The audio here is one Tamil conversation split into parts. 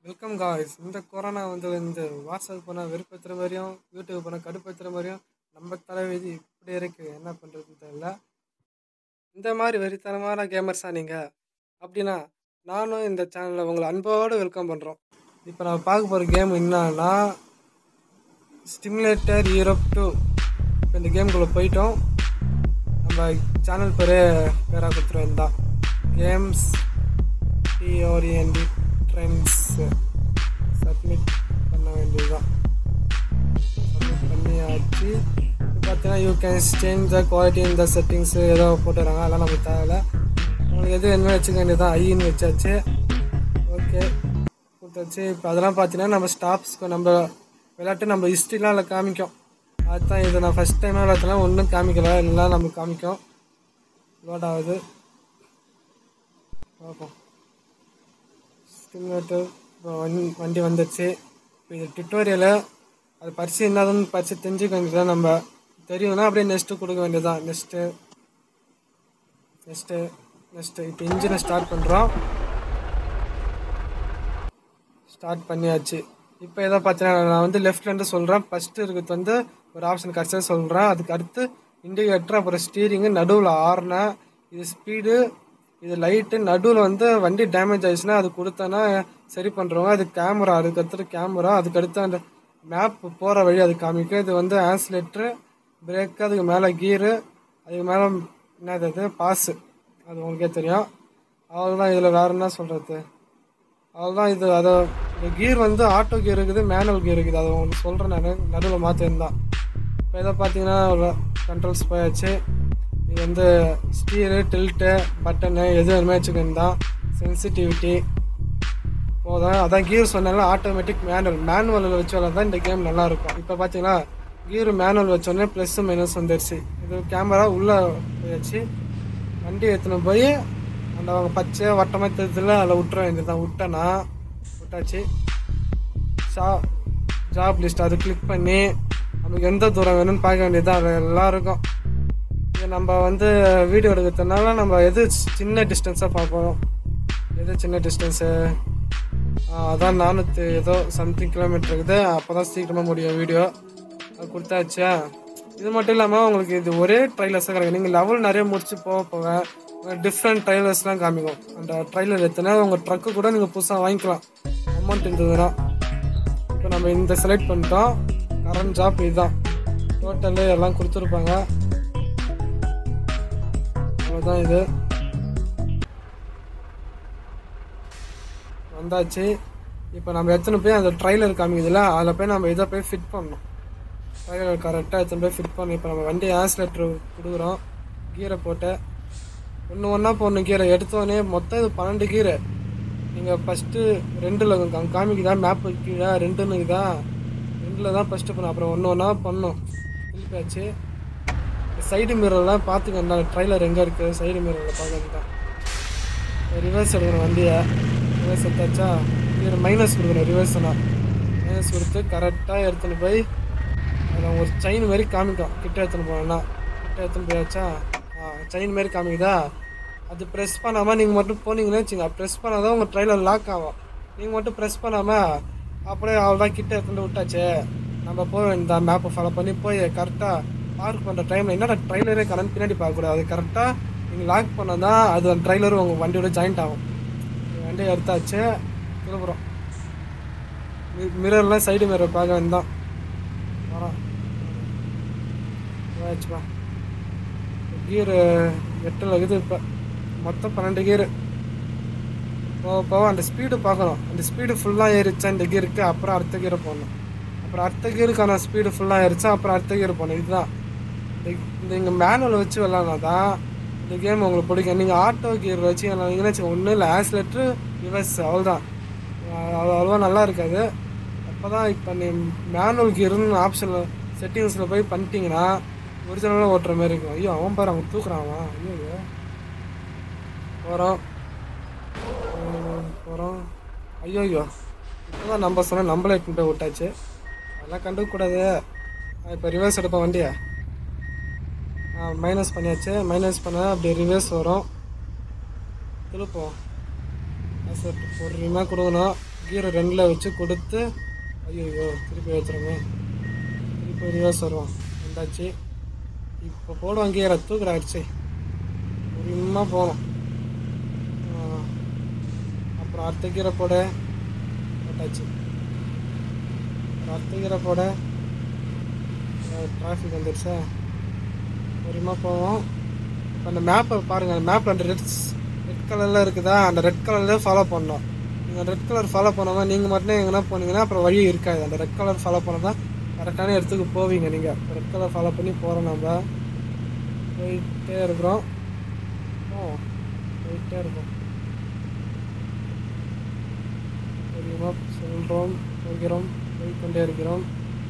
வெல்கம் காய்ஸ் இந்த கொரோனா வந்து இந்த வாட்ஸ்அப் போனால் வெறுப்பேற்றுற மாதிரியும் யூடியூப் போனால் கடுப்பேற்றுற மாதிரியும் நம்ம தலைவிதி இப்படி இருக்குது என்ன பண்ணுறதுன்னு தெரியல இந்த மாதிரி வெறித்தனமான கேமர்ஸாக நீங்கள் அப்படின்னா நானும் இந்த சேனலில் உங்களை அன்போடு வெல்கம் பண்ணுறோம் இப்போ நான் பார்க்க போகிற கேம் என்னன்னா ஸ்டிமுலேட்டர் யூரோப் டூ இப்போ இந்த கேமுக்குள்ளே போயிட்டோம் நம்ம சேனல் பேர் பேராக கொடுத்துருவேன் தான் கேம்ஸ் டிஓரியன்டி ட்ரெண்ட்ஸ் சப்மிட் பண்ண வேண்டியதுதான் சப்மிட் பண்ணியாச்சு இப்போ பார்த்தீங்கன்னா you can change the quality இந்த செட்டிங்ஸ் ஏதோ போட்டுறாங்க அதெல்லாம் நமக்கு தேவையில்ல உங்களுக்கு எது என்ன வச்சுக்க வேண்டியதான் ஐன்னு வச்சாச்சு ஓகே கொடுத்தாச்சு இப்போ அதெல்லாம் பார்த்தீங்கன்னா நம்ம ஸ்டாப்ஸ்க்கு நம்ம விளையாட்டு நம்ம ஹிஸ்ட்ரிலாம் அதில் காமிக்கும் அதுதான் இது நான் ஃபஸ்ட் டைம் விளையாட்டுலாம் ஒன்றும் காமிக்கல எல்லாம் நமக்கு காமிக்கும் லோட் ஆகுது பார்ப்போம் ஸ்டிமுலேட்டர் இப்போ வண்டி வண்டி வந்துடுச்சு இப்போ இது டியூட்டோரியலு அது பரிசு என்னதுன்னு பரிசு தெரிஞ்சுக்க வேண்டியதான் நம்ம தெரியும்னா அப்படியே நெக்ஸ்ட்டு கொடுக்க வேண்டியதான் நெக்ஸ்ட்டு நெக்ஸ்ட்டு நெக்ஸ்ட்டு இப்போ இன்ஜினை ஸ்டார்ட் பண்ணுறோம் ஸ்டார்ட் பண்ணியாச்சு இப்போ எதை பார்த்தீங்கன்னா நான் வந்து லெஃப்ட்லேருந்து சொல்கிறேன் ஃபஸ்ட்டு இருக்கிறது வந்து ஒரு ஆப்ஷன் கடைசியாக சொல்கிறேன் அதுக்கு அடுத்து இண்டிகேட்டர் அப்புறம் ஸ்டீரிங்கு நடுவில் ஆறுனா இது ஸ்பீடு இது லைட்டு நடுவில் வந்து வண்டி டேமேஜ் ஆயிடுச்சுன்னா அது கொடுத்தோன்னா சரி பண்ணுறவங்க அது கேமரா அதுக்கு அடுத்து கேமரா அதுக்கு அடுத்து அந்த மேப் போகிற வழி அது காமிக்கும் இது வந்து ஆன்ஸ்லேட்ரு பிரேக்கு அதுக்கு மேலே கீரு அதுக்கு மேலே என்னது அது பாஸு அது உங்களுக்கே தெரியும் அவ்வளோதான் இதில் வேறு என்ன சொல்கிறது அவ்வளோதான் இது அதை இந்த கீர் வந்து ஆட்டோ கீர் இருக்குது மேனுவல் கீர் இருக்குது அதை உங்களுக்கு சொல்கிறேன் நான் நடுவில் மாற்றிருந்தான் இப்போ இதை பார்த்தீங்கன்னா கண்ட்ரோல்ஸ் போயாச்சு இது வந்து ஸ்டீரு டில்ட்டு பட்டனு எது வேணுமே வச்சுக்கணும் தான் சென்சிட்டிவிட்டி போதும் அதான் கீர் சொன்னால ஆட்டோமேட்டிக் மேனுவல் மேனுவலில் வச்சு தான் இந்த கேம் நல்லாயிருக்கும் இப்போ பார்த்தீங்கன்னா கீர் மேனுவல் வச்சோடனே ப்ளஸ் மைனஸ் வந்துடுச்சு இது கேமரா உள்ளே போயாச்சு வண்டி எடுத்துன்னு போய் அந்த அவங்க பச்சை வட்டமாக தெரிஞ்சதில் அதில் விட்டுற வேண்டியதுதான் விட்டேன்னா விட்டாச்சு ஷா ஜாப் லிஸ்ட் அது கிளிக் பண்ணி நமக்கு எந்த தூரம் வேணும்னு பார்க்க வேண்டியது அது எல்லாம் இருக்கும் இது நம்ம வந்து வீடியோ எடுக்கிறதுனால நம்ம எது சின்ன டிஸ்டன்ஸாக பார்ப்போம் எது சின்ன டிஸ்டன்ஸு அதான் நானூற்றி ஏதோ சம்திங் கிலோமீட்டர் இருக்குது அப்போ தான் சீக்கிரமாக முடியும் வீடியோ அது கொடுத்தாச்சா இது மட்டும் இல்லாமல் உங்களுக்கு இது ஒரே ட்ரைலர்ஸாக கிடைக்கும் நீங்கள் லெவல் நிறைய முடிச்சு போக போக டிஃப்ரெண்ட் ட்ரைலர்ஸ்லாம் காமிக்கும் அந்த ட்ரைலர் எடுத்துனா உங்கள் ட்ரக்கு கூட நீங்கள் புதுசாக வாங்கிக்கலாம் அமௌண்ட் இருந்ததுன்னா இப்போ நம்ம இந்த செலக்ட் பண்ணிட்டோம் கரண்ட் ஜாப் இதுதான் டோட்டலு எல்லாம் கொடுத்துருப்பாங்க அவ்வளோதான் இது வந்தாச்சு இப்போ நம்ம எத்தனை போய் அந்த ட்ரைலர் காமிக்குதுல அதில் போய் நம்ம இதை போய் ஃபிட் பண்ணணும் ட்ரைலர் கரெக்டாக எத்தனை போய் ஃபிட் பண்ணி இப்போ நம்ம வண்டி ஆன்ஸ்லேட்டர் கொடுக்குறோம் கீரை போட்டு ஒன்று ஒன்றா போடணும் கீரை எடுத்தோடனே மொத்தம் இது பன்னெண்டு கீரை நீங்கள் ஃபஸ்ட்டு ரெண்டில் காமிக்குதா மேப்பு கீழே ரெண்டுன்னு இதா ரெண்டில் தான் ஃபஸ்ட்டு பண்ணணும் அப்புறம் ஒன்று ஒன்றா பண்ணணும் திருப்பியாச்சு சைடு மிரர்லாம் பார்த்துக்கண்டா ட்ரைலர் எங்கே இருக்குது சைடு மிரரில் பார்க்கறதுதான் ரிவர்ஸ் எடுக்கணும் வண்டியை ரிவர்ஸ் எடுத்தாச்சா இது மைனஸ் கொடுக்கணும் ரிவர்ஸ்னா மைனஸ் கொடுத்து கரெக்டாக எடுத்துன்னு போய் அதில் ஒரு செயின் மாதிரி காமிக்கும் கிட்ட எடுத்துன்னு போனோம்னா கிட்ட எடுத்துன்னு போயாச்சா ஆ செயின் மாதிரி காமிக்குதா அது ப்ரெஸ் பண்ணாமல் நீங்கள் மட்டும் போனீங்கன்னு வச்சுங்க ப்ரெஸ் பண்ணால் தான் உங்கள் ட்ரைலர் லாக் ஆகும் நீங்கள் மட்டும் ப்ரெஸ் பண்ணாமல் அப்படியே அவ்வளோதான் கிட்ட எடுத்துட்டு விட்டாச்சு நம்ம போக வேண்டியதான் மேப்பை ஃபாலோ பண்ணி போய் கரெக்டாக பார்க் பண்ணுற டைமில் என்னடா ட்ரைலரே கரண்ட் பின்னாடி பார்க்கக்கூடாது அது கரெக்டாக நீங்கள் லாக் பண்ணால் தான் அது அந்த ட்ரைலரும் உங்கள் வண்டியோட ஜாயிண்ட் ஆகும் வண்டியை எடுத்தாச்சு திருப்புறோம் மிரர்லாம் சைடு மிரர் பார்க்க வேண்டாம் வரோம் ஆச்சுப்பா கீரு எட்டில் இருக்குது இப்போ மொத்தம் பன்னெண்டு கீரு போக போக அந்த ஸ்பீடு பார்க்கணும் அந்த ஸ்பீடு ஃபுல்லாக ஏறிச்சா இந்த கீருக்கு அப்புறம் அடுத்த கீரை போடணும் அப்புறம் அடுத்த கீருக்கான ஸ்பீடு ஃபுல்லாக ஏறிச்சா அப்புறம் அடுத்த கீர் போகணும் இதுதான் இந்த இந்த இங்கே மேனுவல் வச்சு விளாட்னா தான் இந்த கேம் உங்களுக்கு பிடிக்கும் நீங்கள் ஆட்டோ கீர் வச்சு விளாட்னீங்கன்னு வச்சுக்கோங்க ஒன்றும் இல்லை ஆக்சிலேட்ரு ரிவர்ஸ் அவ்வளோதான் அது அவ்வளோவா நல்லா இருக்காது அப்போ தான் இப்போ நீ மேனுவல் கீருன்னு ஆப்ஷனில் செட்டிங்ஸில் போய் பண்ணிட்டீங்கன்னா ஒரிஜினலாக ஓட்டுற மாதிரி இருக்கும் ஐயோ அவன் பாரு அவன் தூக்குறான் அவன் ஐயோ போகிறோம் போகிறோம் ஐயோ ஐயோ இப்போ தான் நம்ம சொன்னால் நம்மளே எடுத்துகிட்டு போய் விட்டாச்சு அதெல்லாம் கண்டுக்கூடாது இப்போ ரிவர்ஸ் எடுப்போம் வண்டியை மைனஸ் பண்ணியாச்சு மைனஸ் பண்ண அப்படியே ரிவர்ஸ் வரும் திருப்போம் சார் பொறுமையாக கொடுக்கணும் கீரை ரெண்டில் வச்சு கொடுத்து ஐயோ திருப்பி ஏற்றுறோமே திருப்பி ரிவர்ஸ் வருவோம் வந்தாச்சு இப்போ போடுவோம் கீரை தூக்குறாச்சு பொறுமையாக போகணும் ஆ. அப்புறம் அடுத்த கீரை போட போட்டாச்சு அப்புறம் அடுத்த கீரை போட டிராஃபிக் வந்துடுச்சா பொறுமையாக போவோம் இப்போ அந்த மேப்பை பாருங்கள் அந்த மேப்பில் அந்த ரெட் ரெட் கலரில் இருக்குதா அந்த ரெட் கலரில் ஃபாலோ பண்ணோம் நீங்கள் ரெட் கலர் ஃபாலோ பண்ணாமல் நீங்கள் மட்டும் எங்கன்னா போனீங்கன்னா அப்புறம் வழி இருக்காது அந்த ரெட் கலர் ஃபாலோ பண்ணால் தான் கரெக்டான இடத்துக்கு போவீங்க நீங்கள் ரெட் கலர் ஃபாலோ பண்ணி போகிறோம் நம்ம போயிட்டே இருக்கிறோம் ஓ போயிட்டே இருக்கோம் தெரியுமா சொல்கிறோம் போகிறோம் போய்க்கொண்டே இருக்கிறோம்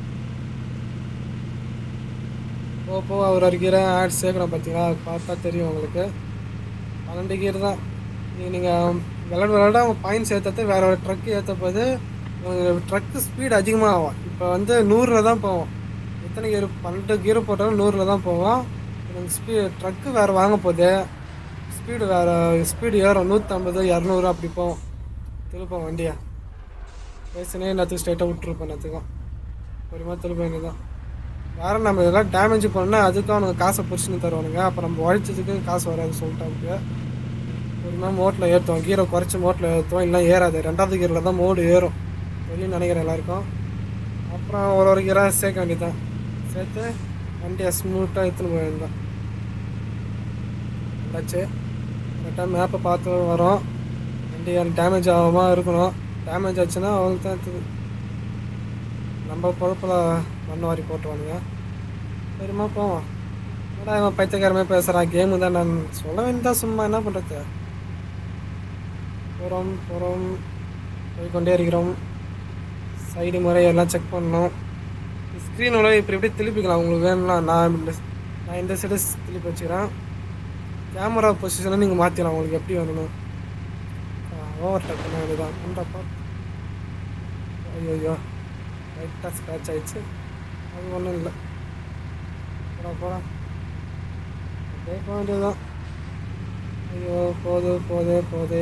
போக போக அவர் அடிக்கிற ஆட் சேர்க்குறோம் பார்த்தீங்களா அது பார்த்தா தெரியும் உங்களுக்கு பன்னெண்டு கீர் தான் நீங்கள் விளாட விளாட அவங்க பாயிண்ட்ஸ் ஏற்றது வேற ஒரு ட்ரக் ஏற்ற போது ட்ரக்கு ஸ்பீடு அதிகமாக ஆகும் இப்போ வந்து நூறில் தான் போவோம் எத்தனை கீர் பன்னெண்டு கீர் போட்டாலும் நூறில் தான் போவோம் எனக்கு ஸ்பீ ட்ரக்கு வேறு வாங்க போகுது ஸ்பீடு வேறு ஸ்பீடு ஏறும் நூற்றம்பது இரநூறு அப்படி போவோம் திருப்போம் வண்டியை பேசினே எல்லாத்துக்கும் ஸ்ட்ரைட்டாக விட்டுருப்போம் எல்லாத்துக்கும் பொறுமையாக திருப்ப வேண்டியதான் வேறு நம்ம இதெல்லாம் டேமேஜ் பண்ணால் அதுக்கும் அவனுக்கு காசை பிடிச்சின்னு தருவானுங்க அப்போ நம்ம உழைச்சதுக்கு காசு வராது சொல்லிட்டாங்க பொறுமையாக மோட்டில் ஏற்றுவோம் கீரை குறைச்சி மோட்டில் ஏற்றுவோம் இல்லை ஏறாது ரெண்டாவது கீரில் தான் மோடு ஏறும் வெளியும் நினைக்கிறேன் எல்லாருக்கும் அப்புறம் ஒரு ஒரு கீரை சேர்க்க வேண்டியதான் சேர்த்து வண்டியை ஸ்மூத்தாக எடுத்துன்னு போய் வேண்டியதான் வந்தாச்சு கரெக்டாக மேப்பை பார்த்து வரோம் வண்டி டேமேஜ் ஆகாமல் இருக்கணும் டேமேஜ் ஆச்சுன்னா அவங்களுக்கு தான் இருக்குது நம்ம பொழப்பில் மண் வாரி போட்டுருவானுங்க சரிம்மா போவோம் என்னடா இவன் பைத்தியக்காரமே பேசுகிறான் கேமு தான் நான் சொல்ல வேண்டியதான் சும்மா என்ன பண்ணுறது போகிறோம் போகிறோம் போய்க்கொண்டே இருக்கிறோம் சைடு முறை எல்லாம் செக் பண்ணணும் ஸ்க்ரீனோட இப்படி இப்படி திருப்பிக்கலாம் உங்களுக்கு வேணும்னா நான் இந்த நான் இந்த சைடு திருப்பி வச்சுக்கிறேன் கேமரா பொசிஷனை நீங்கள் மாற்றிடலாம் உங்களுக்கு எப்படி வேணும் ஓவர் டேக் பண்ண வேண்டியதான் பண்ணுறப்பா ஐயோ ஐயோ லைட்டாக ஸ்க்ராட்ச் ஆயிடுச்சு அது ஒன்றும் இல்லை போடா போடா அப்படியே போக வேண்டியதுதான் ஐயோ போது போதே போதே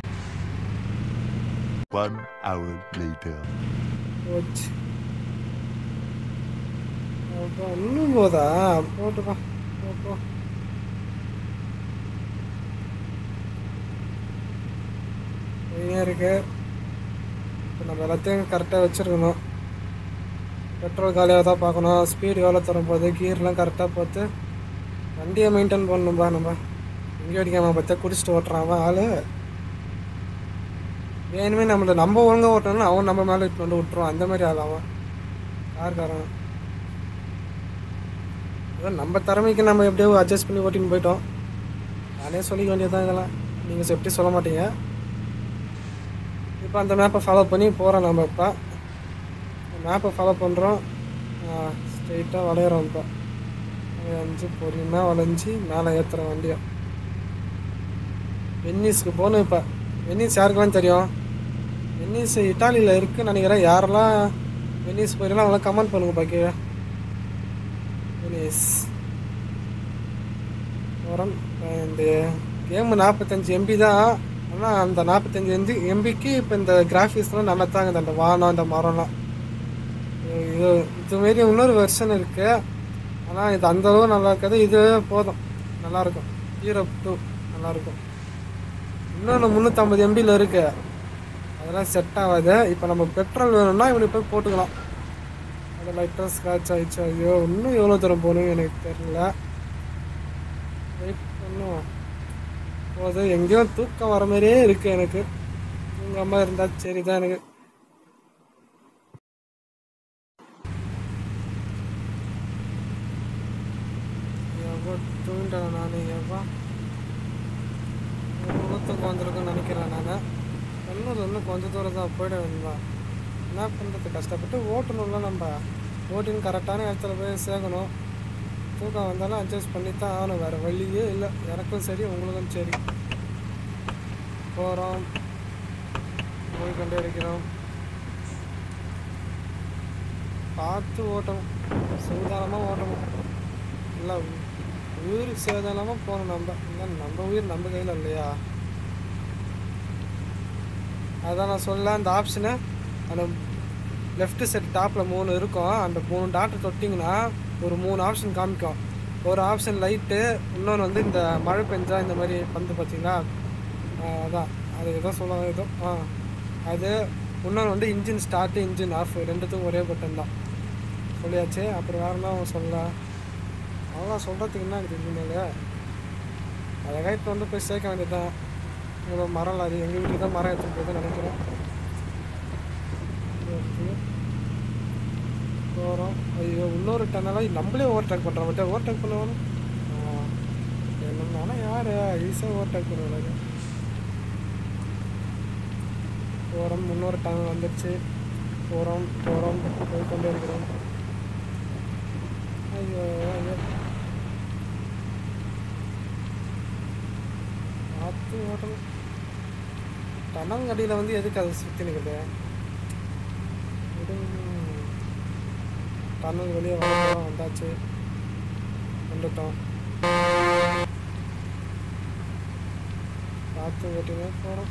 One hour later. போச்சு அப்போ இன்னும் போதா போட்டுப்பா போ போ போயினே இருக்கு இப்போ நம்ம எல்லாத்தையும் கரெக்டாக வச்சுருக்கணும் பெட்ரோல் காலியாக தான் பார்க்கணும் ஸ்பீடு எவ்வளோ தரும் போது கீர்லாம் கரெக்டாக பார்த்து வண்டியை மெயின்டைன் பண்ணணும்பா நம்ம எங்கே அடிக்காம பார்த்தா குடிச்சிட்டு ஓட்டுறான் அவன் ஆள் வேணுமே நம்மளை நம்ம ஒழுங்காக ஓட்டணும்னா அவன் நம்ம மேலே இட்டு வந்து விட்டுருவான் அந்த மாதிரி ஆள் அவன் யாருக்காரன் ஏதோ நம்ம திறமைக்கு நம்ம எப்படியோ அட்ஜஸ்ட் பண்ணி ஓட்டின்னு போயிட்டோம் நானே சொல்லிக்க வேண்டியதுதான் இதெல்லாம் நீங்கள் எப்படி சொல்ல மாட்டீங்க இப்போ அந்த மேப்பை ஃபாலோ பண்ணி போகிறோம் நம்ம இப்போ மேப்பை ஃபாலோ பண்ணுறோம் ஸ்ட்ரெயிட்டாக வளையிறோம் இப்போ வளைஞ்சு பொறுமையாக வளைஞ்சி மேலே ஏற்றுறோம் வண்டியை வென்னிஸ்க்கு போகணும் இப்போ வென்னிஸ் யாருக்கெல்லாம் தெரியும் வென்னிஸ் இட்டாலியில் இருக்குன்னு நினைக்கிறேன் யாரெல்லாம் வென்னிஸ் போயிருக்கலாம் அவங்களாம் கமெண்ட் பண்ணுங்க பாக்கி வெனிஸ் வரோம் இந்த கேமு நாற்பத்தஞ்சு எம்பி தான் ஆனால் அந்த நாற்பத்தஞ்சு எம்பி எம்பிக்கு இப்போ இந்த கிராஃபிக்ஸ்லாம் நல்லா தாங்க அந்த வானம் அந்த மரம்லாம் இது இதுமாரி இன்னொரு வெர்ஷன் இருக்குது ஆனால் இது அந்த அளவு நல்லா இருக்காது இது போதும் நல்லாயிருக்கும் ஹீரோ டூ நல்லாயிருக்கும் இன்னொன்று முந்நூற்றம்பது எம்பியில் இருக்கு அதெல்லாம் செட் ஆகாது இப்போ நம்ம பெட்ரோல் வேணும்னா இவனுக்கு போய் போட்டுக்கலாம் அது லைட்டாக ஸ்க்ராட்ச் ஆயிடுச்சு ஐயோ இன்னும் எவ்வளோ தூரம் போகணும் எனக்கு தெரியல வெயிட் பண்ணும் போது எங்கேயும் தூக்கம் வர மாதிரியே இருக்கு எனக்கு தூங்காமல் இருந்தால் சரி தான் எனக்கு எவ்வளோ தூங்கிட்டேன் நான் எவ்வளோ தூக்கம் வந்திருக்குன்னு நினைக்கிறேன் நான் கண்ணூர் இன்னும் கொஞ்சம் தூரம் தான் போயிட வேண்டாம் என்ன பண்ணுறது கஷ்டப்பட்டு ஓட்டணும்ல நம்ம ஓட்டின்னு கரெக்டான இடத்துல போய் சேர்க்கணும் தூக்கம் வந்தாலும் அட்ஜஸ்ட் பண்ணி தான் ஆகணும் வேறு வழியே இல்லை எனக்கும் சரி உங்களுக்கும் சரி போகிறோம் போய் கொண்டே இருக்கிறோம் பார்த்து ஓட்டணும் சூதானமாக ஓட்டணும் இல்லை உயிருக்கு சேதானமாக போகணும் நம்ம இல்லை நம்ம உயிர் நம்ம கையில் இல்லையா அதான் நான் சொல்ல அந்த ஆப்ஷனு அந்த லெஃப்ட் சைடு டாப்பில் மூணு இருக்கும் அந்த மூணு டாட்டை தொட்டிங்கன்னா ஒரு மூணு ஆப்ஷன் காமிக்கும் ஒரு ஆப்ஷன் லைட்டு இன்னொன்று வந்து இந்த மழை பெஞ்சா இந்த மாதிரி பந்து பார்த்தீங்களா ஆ, அதான் அது ஏதோ சொல்லுவாங்க ஏதோ ஆ அது இன்னொன்று வந்து இன்ஜின் ஸ்டார்ட்டு இன்ஜின் ஆஃப் ரெண்டுத்துக்கும் ஒரே பட்டன் தான் சொல்லியாச்சு அப்புறம் வேற என்ன சொல்ல அவ்வளோ சொல்கிறதுக்கு என்ன இருக்குது இனிமேல் அழகாக இப்போ வந்து போய் சேர்க்க வேண்டியதுதான் இவ்வளோ மரம் லாரி எங்கள் வீட்டுக்கு தான் மரம் எடுத்துகிட்டு போய் தான் நினைக்கிறேன் போகிறோம் ஐயோ இன்னொரு டன்னலாக நம்மளே ஓவர்டேக் பண்ணுறோம் மட்டும் ஓவர்டேக் பண்ணுவோம் என்னன்னா யார் ஈஸியாக ஓவர்டேக் பண்ணுவாங்க போகிறோம் இன்னொரு டனல் வந்துடுச்சு போகிறோம் போகிறோம் போய் கொண்டே இருக்கிறோம் ஐயோ ஐயோ பார்த்து ஓட்டணும் டனல் கடியில் வந்து எதுக்கு அதை சுற்றி நிற்குது டனல் வெளியே வரப்போம் வந்தாச்சு வந்துட்டோம் பார்த்து ஓட்டினே போகிறோம்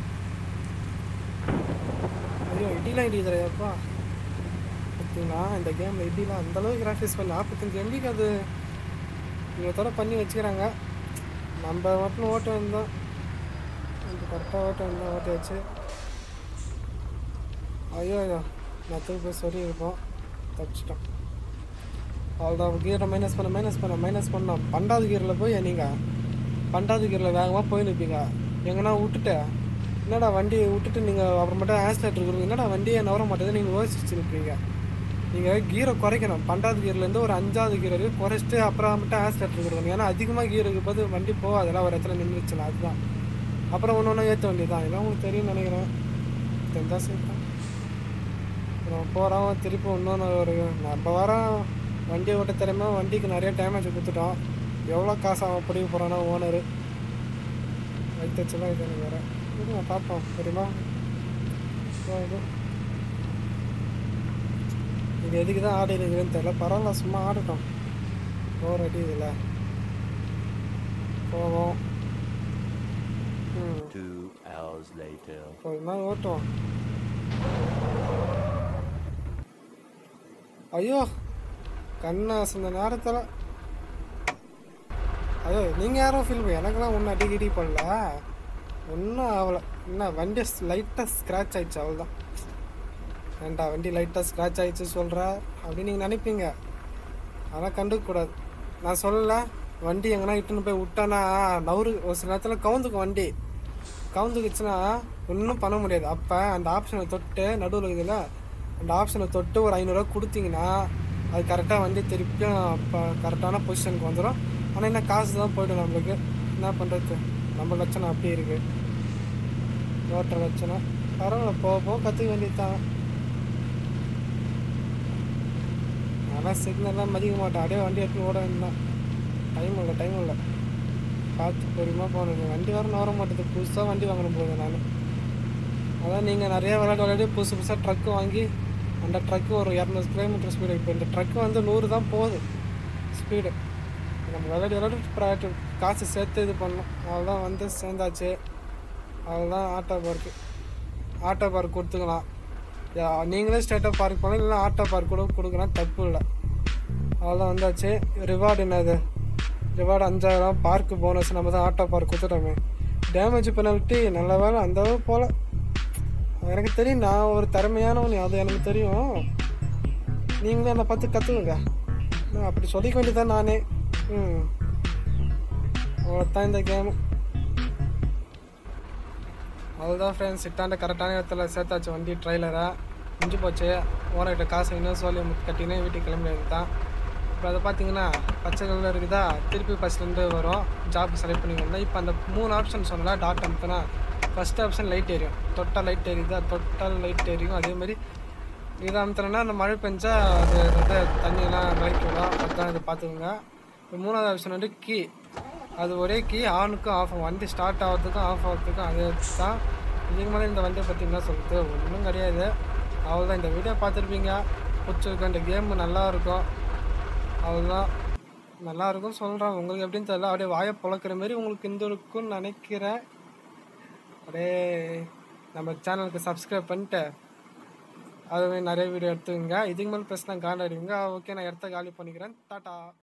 ஐயோ இடிலாம் இடிக்குதுப்பா பார்த்தீங்களா இந்த கேமில் இடிலாம் அந்தளவுக்கு கிராஃபிக்ஸ் பண்ணி நாற்பத்தஞ்சு எம்பிக்கு அது இவ்வளோத்தோட பண்ணி வச்சுக்கிறாங்க நம்ம மட்டும் ஓட்ட வந்தோம் அந்த கரெக்டாக ஓட்ட வந்தோம் ஓட்டியாச்சு ஐயோ ஐயோ நத்துக்கு போய் சொல்லி இருப்போம் தப்பிச்சிட்டோம் அவ்வளோதான் கியரை மைனஸ் பண்ண மைனஸ் பண்ண மைனஸ் பண்ணோம் பண்டாவது கியரில் போய் நீங்கள் பண்டாவது கியரில் வேகமாக போய் நிற்பீங்க எங்கன்னா விட்டுட்டு என்னடா வண்டி விட்டுட்டு நீங்கள் அப்புறமேட்டா ஆக்சிலேட்டர் இருக்கிறது என்னடா வண்டியை நவர மாட்டேது நீங்கள் யோசிச்சு நிற்பீங்க நீங்கள் கீரை குறைக்கணும் பண்டாவது கீர்லேருந்து ஒரு அஞ்சாவது கீர் வரைக்கும் குறைச்சிட்டு அப்புறமேட்டா ஆக்சிலேட்டர் கொடுக்கணும் ஏன்னா அதிகமாக கீர் இருக்கும் போது வண்டி போகாதெல்லாம் ஒரு இடத்துல நின்றுச்சுல அதுதான் அப்புறம் ஒன்று ஒன்று ஏற்ற வேண்டியதுதான் இதெல்லாம் உங்களுக்கு தெரியும்னு நினைக்கிறேன் தெரிஞ்சா சரி தான் அப்புறம் போகிறோம் திருப்பி இன்னொன்று ஒரு நம்ம வரோம் வண்டியை ஓட்ட தெரியாம வண்டிக்கு நிறைய டேமேஜ் கொடுத்துட்டோம் எவ்வளோ காசு அவன் பிடிக்க போகிறானா ஓனரு வைத்தச்சலாம் இது எனக்கு வேறு இருங்க பார்ப்போம் தெரியுமா போகுது இது எதுக்கு தான் ஆடி இருக்குதுன்னு தெரியல பரவாயில்ல சும்மா ஆடட்டும் போர் அடி இதில் போவோம் ம் Two hours later. ஒரு நாள் ஓட்டுவோம் ஐயோ கண்ணை அசந்த நேரத்தில் ஐயோ நீங்கள் யாரும் ஃபீல் பண்ணி எனக்கெல்லாம் ஒன்றும் அடி கிடி பண்ணல ஒன்றும் ஆகலை என்ன வண்டி லைட்டாக ஸ்க்ராட்ச் ஆயிடுச்சு அவ்வளோதான் ஏன்டா வண்டி லைட்டாக ஸ்க்ராட்ச் ஆயிடுச்சு சொல்கிற அப்படின்னு நீங்கள் நினைப்பீங்க அதெல்லாம் கண்டுக்கக்கூடாது நான் சொல்லலை வண்டி எங்கன்னா இட்டுன்னு போய் விட்டானா நவுறு ஒரு சில நேரத்தில் கவுந்துக்கும் வண்டி கவுந்துக்குச்சுன்னா ஒன்றும் பண்ண முடியாது அப்போ அந்த ஆப்ஷனை தொட்டு நடுவில் இருக்குதுல்ல அந்த ஆப்ஷனை தொட்டு ஒரு ஐநூறுரூவா கொடுத்தீங்கன்னா அது கரெக்டாக வண்டி திருப்பியும் அப்போ கரெக்டான பொசிஷனுக்கு வந்துடும் ஆனால் என்ன காசு தான் போய்டும் நம்மளுக்கு என்ன பண்ணுறது நம்ம லட்சணம் அப்படியே இருக்குது ஓட்டுற லட்சணம் பரவாயில்ல போக போக கற்றுக்க வேண்டியது தான் ஆனால் சிக்னல்லாம் மதிக்க மாட்டேன் அப்படியே வண்டி எடுத்து ஓட வேண்டியதான் டைம் இல்லை டைம் இல்லை பார்த்து பொறுமையாக போகணும் வண்டி வர நவர மாட்டேது புதுசாக வண்டி வாங்கணும் போகுது நான் அதான் நீங்கள் நிறைய விளையாட்டு விளையாடி புதுசு புதுசாக ட்ரக்கு வாங்கி அந்த ட்ரக்கு ஒரு இரநூறு கிலோமீட்டர் ஸ்பீடு இப்போ இந்த ட்ரக்கு வந்து நூறு தான் போகுது ஸ்பீடு நம்ம விளையாடி விளையாடி ப்ராய்ட்டு காசு சேர்த்து இது பண்ணோம் அவ்வளோதான் வந்து சேர்ந்தாச்சு அவ்வளோதான் ஆட்டோ பார்க்கு ஆட்டோ பார்க் கொடுத்துக்கலாம் யா, நீங்களே ஸ்டேட்டாக பார்க் பண்ணலாம் இல்லைன்னா ஆட்டோ பார்க் கூட கொடுக்கலாம் தப்பு இல்லை அவ்வளோதான் வந்தாச்சு ரிவார்டு என்னது ரிவார்டு அஞ்சாயிரம் பார்க்கு போனஸ் நம்ம தான் ஆட்டோ பார்க் கொடுத்துட்டோமே டேமேஜ் பெனல்ட்டி நல்ல வேலை அந்த அளவு போல எனக்கு தெரியும் நான் ஒரு திறமையானவன் அது எனக்கு தெரியும் நீங்களும் என்னை பார்த்து கற்றுக்குங்க நான் அப்படி சொல்லிக்க வேண்டியதான் நானே ம் அவ்வளோதான் இந்த கேமு அவ்வளோதான் ஃப்ரெண்ட்ஸ் இட்டாண்ட கரெக்டான இடத்துல சேர்த்தாச்சு வண்டி ட்ரைலரை முடிஞ்சு போச்சு ஓனர்கிட்ட காசு இன்னும் சொல்லி கட்டினே வீட்டுக்கு கிளம்பி தான் இப்போ அதை பார்த்தீங்கன்னா பச்சை கலரில் இருக்குதா திருப்பி ஃபஸ்ட்லேருந்து வரும் ஜாப் செலக்ட் பண்ணிக்கோங்க இப்போ அந்த மூணு ஆப்ஷன் சொன்னல டாட் அமுத்தினா ஃபஸ்ட் ஆப்ஷன் லைட் எரியும் தொட்டால் லைட் எரியுதா தொட்டால் லைட் எரியும் அதே மாதிரி இதை அமுத்தினா அந்த மழை பெஞ்சா அது வந்து தண்ணியெல்லாம் லைட் விடும் அதுதான் இதை பார்த்துக்கோங்க இப்போ மூணாவது ஆப்ஷன் வந்து கீ அது ஒரே கீ ஆனுக்கும் ஆஃப் ஆகும் வண்டி ஸ்டார்ட் ஆகிறதுக்கும் ஆஃப் ஆகிறதுக்கும் அதே தான் இதுக்கு மேலே இந்த வண்டியை பற்றி என்ன சொல்கிறது ஒன்றும் கிடையாது அவ்வளோதான் இந்த வீடியோ பார்த்துருப்பீங்க பிடிச்சிருக்கும் இந்த கேமு நல்லா இருக்கும் அவ்வளோதான் நல்லா இருக்கும் சொல்கிறேன் உங்களுக்கு எப்படின்னு தெரியல அப்படியே வாயை பொழக்கிற மாதிரி உங்களுக்கு இந்த இருக்கும்னு நினைக்கிறேன் அப்படியே நம்ம சேனலுக்கு சப்ஸ்கிரைப் பண்ணிட்டு அதுவே நிறைய வீடியோ எடுத்துங்க இதுக்கு மேலே பேசினா காண்டாடுவீங்க ஓகே நான் இடத்த காலி பண்ணிக்கிறேன் டாட்டா